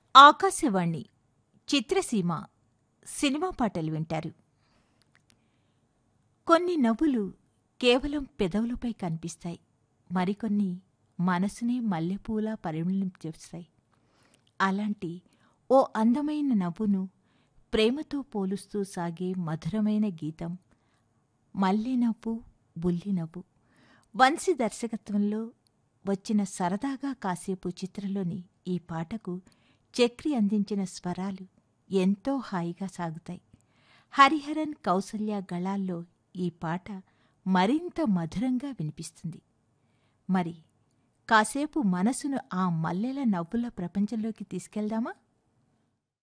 ఆకాశవాణి చిత్రసీమ cinema పాటలు వింటారు కొన్ని నవ్వులు కేవలం పెదవులపై కనిపిస్తాయి మరికొన్ని మనసునే మల్లెపూలా పరిమళించేస్తాయి అలాంటి ఓ అందమైన నవ్వును ప్రేమతో పోలుస్తూ సాగే మధురమైన గీతం మల్లె నవ్వు బుల్లి నవ్వు వంశీ దర్శకత్వంలో వచ్చిన సరదాగా కాసేపు చిత్రంలోని ఈ పాటకు చక్రి అందించిన స్వరాలు ఎంతో హాయిగా సాగుతాయి హరిహరన్ కౌసల్య గళాల్లో ఈ పాట మరింత మధురంగా వినిపిస్తుంది మరి కాసేపు మనసును ఆ మల్లెల నవ్వుల ప్రపంచంలోకి తీసుకెళ్దామా